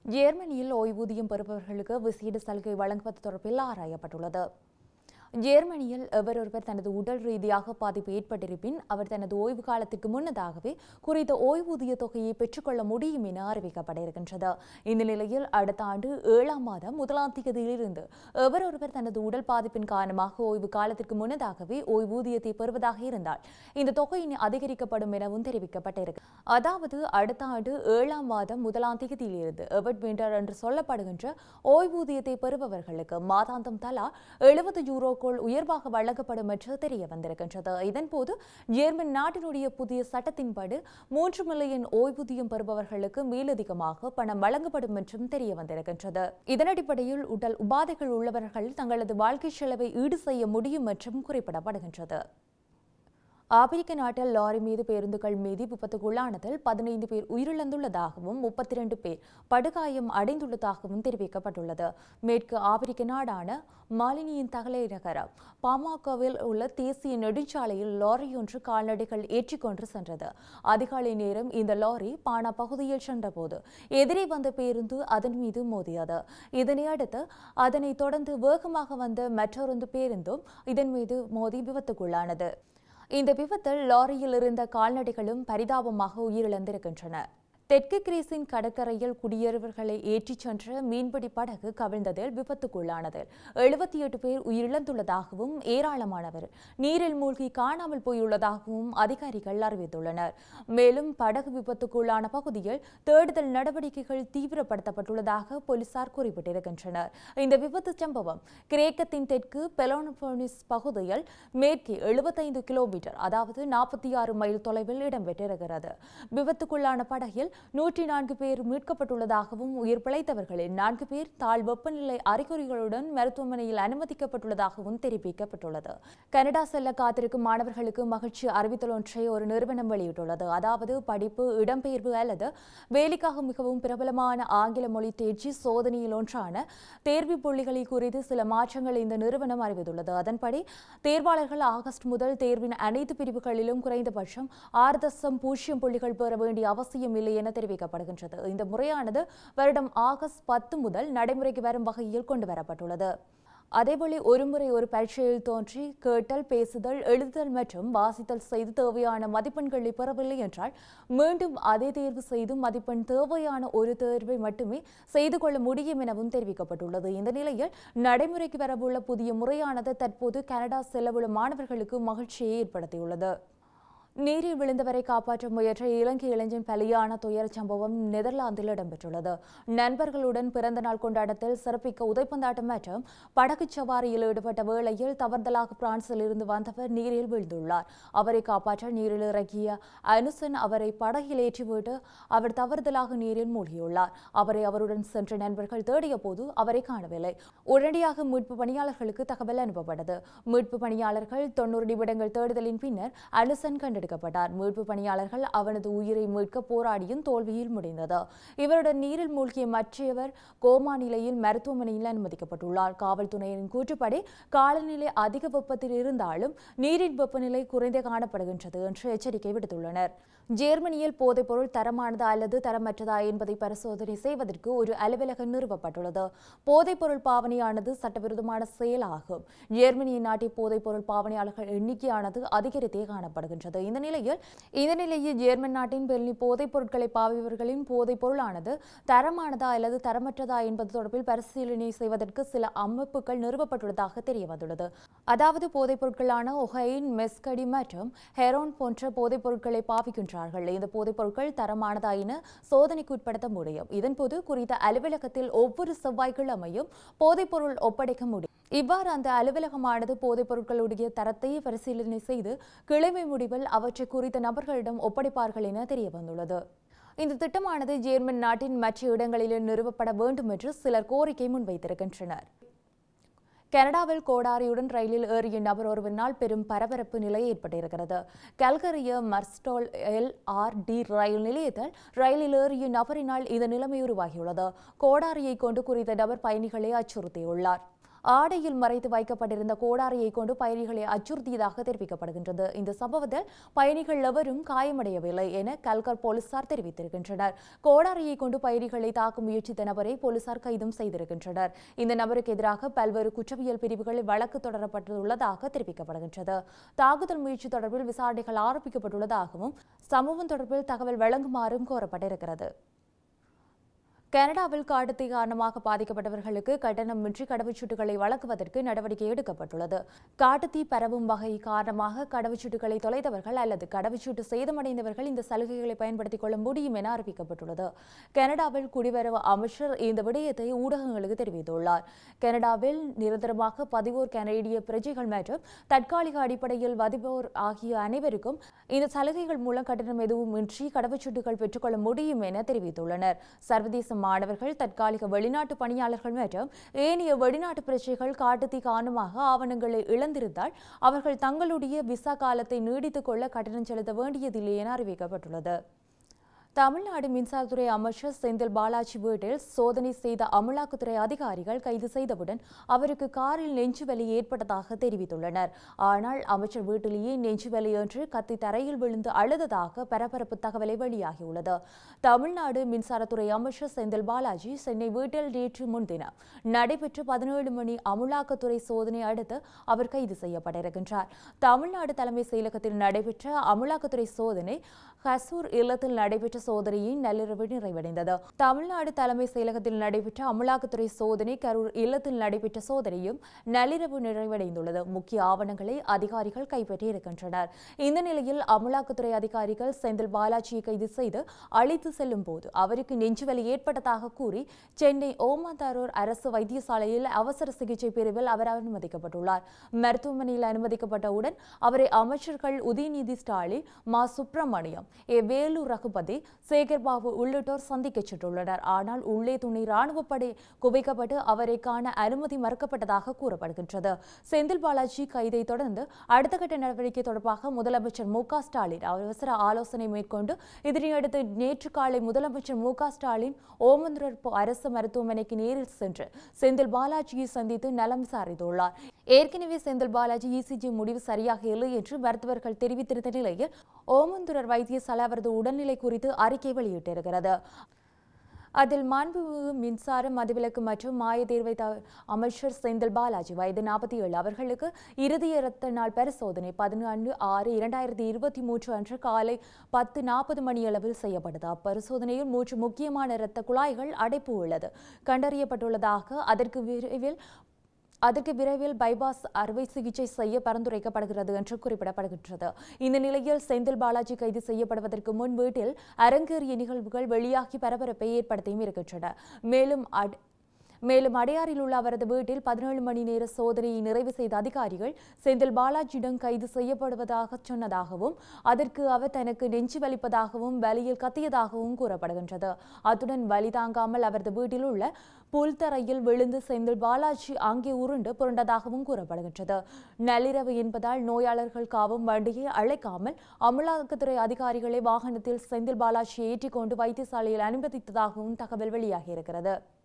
ஜேர்மனியில் ஓய்வூதியம் பெறுபவர்களுக்கு விசேட சலுகை வழங்குவது தொடர்பில் ஆராயப்பட்டுள்ளது ஜேர்மனியில் எவரொருவர் தனது உடல் ரீதியாக பாதிப்பு ஏற்பட்டிருப்பின் அவர் தனது ஓய்வு காலத்திற்கு முன்னதாகவே குறித்த ஓய்வூதிய தொகையை பெற்றுக்கொள்ள முடியும் என அறிவிக்கப்பட இருக்கின்றது இந்த நிலையில் அடுத்த ஆண்டு ஏழாம் மாதம் முதலாம் தேதியிலிருந்து எவரொருவர் தனது உடல் பாதிப்பின் காரணமாக ஓய்வு காலத்திற்கு முன்னதாகவே ஓய்வூதியத்தை பெறுவதாக இருந்தால் இந்த தொகை இனி அதிகரிக்கப்படும் எனவும் தெரிவிக்கப்பட்டிருக்கு அதாவது அடுத்த ஆண்டு ஏழாம் மாதம் முதலாம் தேதியிலிருந்து எவர்ட் விண்டர் என்று சொல்லப்படுகின்ற ஓய்வூதியத்தை பெறுபவர்களுக்கு மாதாந்தம் தலா எழுபது யூரோக்கள் உயர்வாக வழங்கப்படும் என்று தெரிய வந்திருக்கின்றது இதன்போது ஜேர்மன் நாட்டினுடைய புதிய சட்டத்தின்படி மூன்று மில்லியன் ஓய்வூதியம் பெறுபவர்களுக்கு மேலதிகமாக பணம் வழங்கப்படும் என்றும் தெரிய வந்திருக்கின்றது இதன் அடிப்படையில் உடல் உபாதைகள் உள்ளவர்கள் தங்களது வாழ்க்கை செலவை ஈடு செய்ய முடியும் என்றும் குறிப்பிடப்படுகின்றது ஆப்பிரிக்க நாட்டில் லாரி மீது பேருந்துகள் மீது விபத்துக்குள்ளானதில் பதினைந்து பேர் உயிரிழந்துள்ளதாகவும் முப்பத்தி ரெண்டு பேர் படுகாயம் அடைந்துள்ளதாகவும் தெரிவிக்கப்பட்டுள்ளது மேற்கு ஆப்பிரிக்க நாடான மாலினியின் தலைநகரம் பாமகவில் உள்ள தேசிய நெடுஞ்சாலையில் லாரி ஒன்று கால்நடைகள் ஏற்றிக்கொண்டு சென்றது அதிகாலை நேரம் இந்த லாரி பானா பகுதியில் சென்றபோது எதிரே வந்த பேருந்து அதன் மீது மோதியது இதனை அடுத்து அதனைத் தொடர்ந்து வேகமாக வந்த மற்றொரு பேருந்தும் இதன் மீது மோதி விபத்துக்குள்ளானது இந்த விபத்தில் லாரியில் இருந்த கால்நடைகளும் பரிதாபமாக உயிரிழந்திருக்கின்றன தெற்கு கிரீஸின் கடற்கரையில் குடியேறுவர்களை ஏற்றிச் சென்ற மீன்பிடி படகு கவிழ்ந்ததில் விபத்துக்குள்ளானதில் எழுபத்தி எட்டு பேர் உயிரிழந்துள்ளதாகவும் ஏராளமானவர் நீரில் மூழ்கி காணாமல் போயுள்ளதாகவும் அதிகாரிகள் அறிவித்துள்ளனர் மேலும் படகு விபத்துக்குள்ளான பகுதியில் தேடுதல் நடவடிக்கைகள் தீவிரப்படுத்தப்பட்டுள்ளதாக போலீசார் குறிப்பிட்டிருக்கின்றனர் இந்த விபத்து சம்பவம் கிரேக்கத்தின் தெற்கு பெலோனபோனிஸ் பகுதியில் மேற்கே எழுபத்தைந்து கிலோமீட்டர் அதாவது நாற்பத்தி ஆறு மைல் தொலைவில் இடம்பெற்றிருக்கிறது விபத்துக்குள்ளான படகில் நூற்றி நான்கு பேர் மீட்கப்பட்டுள்ளதாகவும் உயிர் பிழைத்தவர்களில் நான்கு பேர் தாழ் வெப்பநிலை அறிகுறிகளுடன் மருத்துவமனையில் அனுமதிக்கப்பட்டுள்ளதாகவும் தெரிவிக்கப்பட்டுள்ளது கனடா செல்ல காத்திருக்கும் மாணவர்களுக்கு மகிழ்ச்சி அறிவித்தல் ஒன்றை ஒரு நிறுவனம் வெளியிட்டுள்ளது அதாவது படிப்பு இடம்பெயர்வு அல்லது வேலைக்காக மிகவும் பிரபலமான ஆங்கில மொழி தேர்ச்சி சோதனையில் ஒன்றான தேர்வு புள்ளிகளை குறித்து சில மாற்றங்களை இந்த நிறுவனம் அறிவித்துள்ளது அதன்படி தேர்வாளர்கள் ஆகஸ்ட் முதல் தேர்வின் அனைத்து பிரிவுகளிலும் குறைந்தபட்சம் ஆறு தசம் பூஜ்ஜியம் புள்ளிகள் பெற வேண்டிய அவசியம் இல்லை என தெரிவிக்கப்படுகின்றது இந்த முறையானது வருடம் ஆகஸ்ட் பத்து முதல் நடைமுறைக்கு வரும் வகையில் கொண்டு வரப்பட்டுள்ளது அதேபோல ஒருமுறை ஒரு பரீட்சையில் தோன்றி கேட்டல் பேசுதல் எழுதுதல் மற்றும் வாசித்தல் செய்து தேவையான மதிப்பெண்களை பெறவில்லை என்றால் மீண்டும் அதே தேர்வு செய்து மதிப்பெண் தேவையான ஒரு தேர்வை மட்டுமே செய்து கொள்ள முடியும் எனவும் தெரிவிக்கப்பட்டுள்ளது இந்த நிலையில் நடைமுறைக்கு வரவுள்ள புதிய முறையானது தற்போது கனடா செல்லவுள்ள மாணவர்களுக்கு மகிழ்ச்சியை ஏற்படுத்தியுள்ளது நீரில் விழுந்தவரை காப்பாற்ற முயன்ற இலங்கை இளைஞன் பலியான துயர சம்பவம் நெதர்லாந்தில் இடம்பெற்றுள்ளது நண்பர்களுடன் பிறந்த நாள் கொண்டாட்டத்தில் சிறப்பிக்க உதைப்பந்தாட்டம் மற்றும் படகு சவாரியில் ஈடுபட்ட வேளையில் தவறுதலாக பிரான்சில் இருந்து வந்தவர் நீரில் வீழ்ந்துள்ளார் அவரை காப்பாற்ற நீரில் இறங்கிய அனுசன் அவரை படகில் ஏற்றிவிட்டு அவர் தவறுதலாக நீரில் மூழ்கியுள்ளார் அவரை அவருடன் சென்ற நண்பர்கள் தேடிய போது அவரை காணவில்லை உடனடியாக மீட்பு பணியாளர்களுக்கு தகவல் அனுப்பப்பட்டது மீட்பு பணியாளர்கள் தொண்ணூறு நிமிடங்கள் தேடுதலின் பின்னர் அனுசன் கண்டெடுக்கப்பட்டார் மீட்பு பணியாளர்கள் அவனது உயிரை மீட்க போராடியும் தோல்வியில் முடிந்தது இவருடன் நீரில் மூழ்கிய மற்றவர் கோமா நிலையில் மருத்துவமனையில் அனுமதிக்கப்பட்டுள்ளார் காவல்துறையினரின் கூற்றுப்படி காலநிலை அதிக வெப்பத்தில் இருந்தாலும் நீரின் வெப்பநிலை குறைந்தே காணப்படுகின்றது என்று எச்சரிக்கை விடுத்துள்ளனர் ஜேர்மனியில் போதைப்பொருள் தரமானதா அல்லது தரமற்றதா என்பதை பரிசோதனை செய்வதற்கு ஒரு அலுவலகம் நிறுவப்பட்டுள்ளது போதைப்பொருள் பாவனையானது சட்டவிரோதமான செயலாகும் ஜேர்மனியின் நாட்டில் போதைப்பொருள் பாவனையாளர்கள் எண்ணிக்கையானது அதிகரித்தே காணப்படுகின்றது இந்த நிலையில் இந்த நிலையில் ஜேர்மன் நாட்டின் பெர்லி போதைப் பொருட்களை பாவிப்பவர்களின் போதைப் பொருளானது தரமானதா அல்லது தரமற்றதா என்பது தொடர்பில் பரிசீலனை செய்வதற்கு சில அமைப்புகள் நிறுவப்பட்டுள்ளதாக தெரிய வந்துள்ளது அதாவது போதைப் பொருட்களான ஒகைன் மெஸ்கடி மற்றும் ஹெரோன் போன்ற போதைப் பொருட்களை பாவிக்கின்றார்கள் இந்த போதைப் பொருட்கள் தரமானதா என சோதனைக்கு உட்படுத்த முடியும் இதன்போது குறித்த அலுவலகத்தில் ஒவ்வொரு செவ்வாய்க்கிழமையும் போதைப் பொருள் ஒப்படைக்க முடியும் இவ்வாறு அந்த அலுவலகமானது போதைப் பொருட்களுடைய தரத்தை பரிசீலனை செய்து கிழமை முடிவில் அவற்றை குறித்த நபர்களிடம் ஒப்படைப்பார்கள் என தெரிய வந்துள்ளது இந்த திட்டமானது ஜேர்மன் நாட்டின் மற்ற இடங்களிலும் நிறுவப்பட வேண்டும் என்று சிலர் கோரிக்கை முன்வைத்திருக்கின்றனர் கனடாவில் கோடாரியுடன் ரயிலில் ஏறிய நபர் ஒருவரினால் பெரும் பரபரப்பு நிலை ஏற்பட்டிருக்கிறது கல்கரிய மர்ஸ்டோல் எல் ஆர் டி ரயில் நிலையத்தில் ரயிலில் ஏறிய நபரினால் இந்த நிலைமை உருவாகியுள்ளது கோடாரியை கொண்டு குறித்த நபர் பயணிகளை அச்சுறுத்தியுள்ளார் ஆடையில் மறைத்து வைக்கப்பட்டிருந்த கோடாரியை கொண்டு பயணிகளை அச்சுறுத்தியதாக தெரிவிக்கப்படுகின்றது இந்த சம்பவத்தில் பயணிகள் எவரும் காயமடையவில்லை என கல்கர் போலீசார் தெரிவித்திருக்கின்றனர் கோடாரியை கொண்டு பயணிகளை தாக்க முயற்சித்த நபரை போலீசார் கைதும் செய்திருக்கின்றனர் இந்த நபருக்கு எதிராக பல்வேறு குற்றவியல் பிரிவுகளில் வழக்கு தொடரப்பட்டுள்ளதாக தெரிவிக்கப்படுகின்றது தாக்குதல் முயற்சி தொடர்பில் விசாரணைகள் ஆரம்பிக்கப்பட்டுள்ளதாகவும் சம்பவம் தொடர்பில் தகவல் வழங்குமாறும் கோரப்பட்டிருக்கிறது கனடாவில் காட்டுத்தீ காரணமாக பாதிக்கப்பட்டவர்களுக்கு கட்டணமின்றி கடவுச்சீட்டுகளை வழங்குவதற்கு நடவடிக்கை எடுக்கப்பட்டுள்ளது காட்டுத்தீ பரவும் வகை காரணமாக கடவுச்சீட்டுகளை தொலைத்தவர்கள் அல்லது கடவுச்சீட்டு சேதமடைந்தவர்கள் இந்த சலுகைகளை பயன்படுத்திக் கொள்ள முடியும் என அறிவிக்கப்பட்டுள்ளது கனடாவில் குடிவரவு அமைச்சர் இந்த விடயத்தை ஊடகங்களுக்கு தெரிவித்துள்ளார் கனடாவில் நிரந்தரமாக பதிவோர் கனேடிய பிரஜைகள் மற்றும் தற்காலிக அடிப்படையில் வதிவோர் ஆகிய அனைவருக்கும் இந்த சலுகைகள் மூலம் கட்டணம் எதுவும் இன்றி கடவுச்சீட்டுகள் பெற்றுக்கொள்ள முடியும் என தெரிவித்துள்ளனர் சர்வதேச மாணவர்கள் தற்காலிக வெளிநாட்டு பணியாளர்கள் மற்றும் ஏனைய வெளிநாட்டு பிரஜைகள் காட்டுத்தீ காரணமாக ஆவணங்களை இழந்திருந்தால் அவர்கள் தங்களுடைய விசா காலத்தை நீடித்துக் கொள்ள கட்டணம் செலுத்த வேண்டியதில்லை என அறிவிக்கப்பட்டுள்ளது தமிழ்நாடு மின்சாரத்துறை அமைச்சர் செந்தில் பாலாஜி வீட்டில் சோதனை செய்த அமலாக்கத்துறை அதிகாரிகள் கைது செய்தவுடன் அவருக்கு காரில் நெஞ்சுவலி ஏற்பட்டதாக தெரிவித்துள்ளனர் ஆனால் அமைச்சர் வீட்டிலேயே நெஞ்சுவலி என்று கத்தி தரையில் விழுந்து அழுததாக பரபரப்பு தகவலை வெளியாகியுள்ளது தமிழ்நாடு மின்சாரத்துறை அமைச்சர் செந்தில் பாலாஜி சென்னை வீட்டில் நேற்று முன்தினம் நடைபெற்ற பதினேழு மணி அமலாக்கத்துறை சோதனை அடுத்து அவர் கைது செய்யப்பட்டிருக்கின்றார் தமிழ்நாடு தலைமை செயலகத்தில் நடைபெற்ற அமலாக்கத்துறை சோதனை ஹசூர் இல்லத்தில் நடைபெற்ற சோதனையின் நள்ளிரவு நிறைவடைந்தது தமிழ்நாடு தலைமை செயலகத்தில் நடைபெற்ற அமலாக்கத்துறை சோதனை கரூர் இல்லத்தில் நடைபெற்ற சோதனையும் நள்ளிரவு நிறைவடைந்துள்ளது முக்கிய ஆவணங்களை அதிகாரிகள் கைப்பற்றியிருக்கின்றனர் இந்த நிலையில் அமலாக்கத்துறை அதிகாரிகள் செந்தில் பாலாஜியை கைது செய்து அழைத்து செல்லும் போது அவருக்கு நெஞ்சுவலி ஏற்பட்டதாக கூறி சென்னை ஓமாந்தாரூர் அரசு வைத்தியசாலையில் அவசர சிகிச்சை பிரிவில் அவர் அனுமதிக்கப்பட்டுள்ளார் மருத்துவமனையில் அனுமதிக்கப்பட்டவுடன் அவரை அமைச்சர்கள் உதயநிதி ஸ்டாலின் மா சுப்பிரமணியம் ஏ வேலூர் ரகுபதி சேகர்பாபு உள்ளிட்டோர் சந்திக்கச் சென்றுள்ளனர் ஆனால் உள்ளே துணை ராணுவப்படை குவிக்கப்பட்டு அவரை காண அனுமதி மறுக்கப்பட்டதாக கூறப்படுகின்றது செந்தில் பாலாஜி கைதை தொடர்ந்து அடுத்த கட்ட நடவடிக்கை தொடர்பாக முதலமைச்சர் மு க ஸ்டாலின் அவசர ஆலோசனை மேற்கொண்டு இதனையடுத்து நேற்று காலை முதலமைச்சர் மு க ஸ்டாலின் ஓமந்தூர் அரசு மருத்துவமனைக்கு நேரில் சென்று செந்தில் பாலாஜியை சந்தித்து நலம் விசாரித்துள்ளார் ஏற்கனவே செந்தில் பாலாஜி இசிஜி முடிவு சரியாக இல்லை என்று மருத்துவர்கள் தெரிவித்திருந்த நிலையில் ஓமந்துரர் வைத்தியசாலை அவரது உடல்நிலை குறித்து அறிக்கை வெளியிட்டிருக்கிறது அதில் மாண்புமிகு மின்சார மதுவிலக்கு மற்றும் மாயத்தீர்வை த அமைச்சர் செந்தில் பாலாஜி வயது நாற்பத்தி ஏழு அவர்களுக்கு இறுதி இரத்த நாள் பரிசோதனை பதினான்கு ஆறு இரண்டாயிரத்தி இருபத்தி மூன்று அன்று காலை பத்து நாற்பது மணியளவில் செய்யப்பட்டது அப்பரிசோதனையில் மூன்று முக்கியமான இரத்த குழாய்கள் அடைப்பு உள்ளது கண்டறியப்பட்டுள்ளதாக அதற்கு விரைவில் அதற்கு விரைவில் பைபாஸ் அறுவை சிகிச்சை செய்ய பரிந்துரைக்கப்படுகிறது என்று குறிப்பிடப்படுகின்றது இந்த நிலையில் செந்தில் பாலாஜி கைது செய்யப்படுவதற்கு முன் வீட்டில் அரங்கேறிய நிகழ்வுகள் வெளியாகி பரபரப்பை ஏற்படுத்தியும் இருக்கின்றன மேலும் அட்- மேலும் அடையாறில் உள்ள அவரது வீட்டில் பதினேழு மணி நேர சோதனையை நிறைவு செய்த அதிகாரிகள் செந்தில் பாலாஜியிடம் கைது செய்யப்படுவதாக சொன்னதாகவும் அதற்கு அவர் தனக்கு நெஞ்சு வலிப்பதாகவும் வலியில் கத்தியதாகவும் கூறப்படுகின்றது அத்துடன் வலி தாங்காமல் அவரது வீட்டில் உள்ள புல்தரையில் விழுந்து செந்தில் பாலாஜி அங்கே உருண்டு புரண்டதாகவும் கூறப்படுகின்றது நள்ளிரவு என்பதால் நோயாளர்கள் காவும் வண்டியை அழைக்காமல் அமலாக்கத்துறை அதிகாரிகளை வாகனத்தில் செந்தில் பாலாஜியை ஏற்றிக்கொண்டு வைத்தியசாலையில் அனுமதித்ததாகவும் தகவல் வெளியாகியிருக்கிறது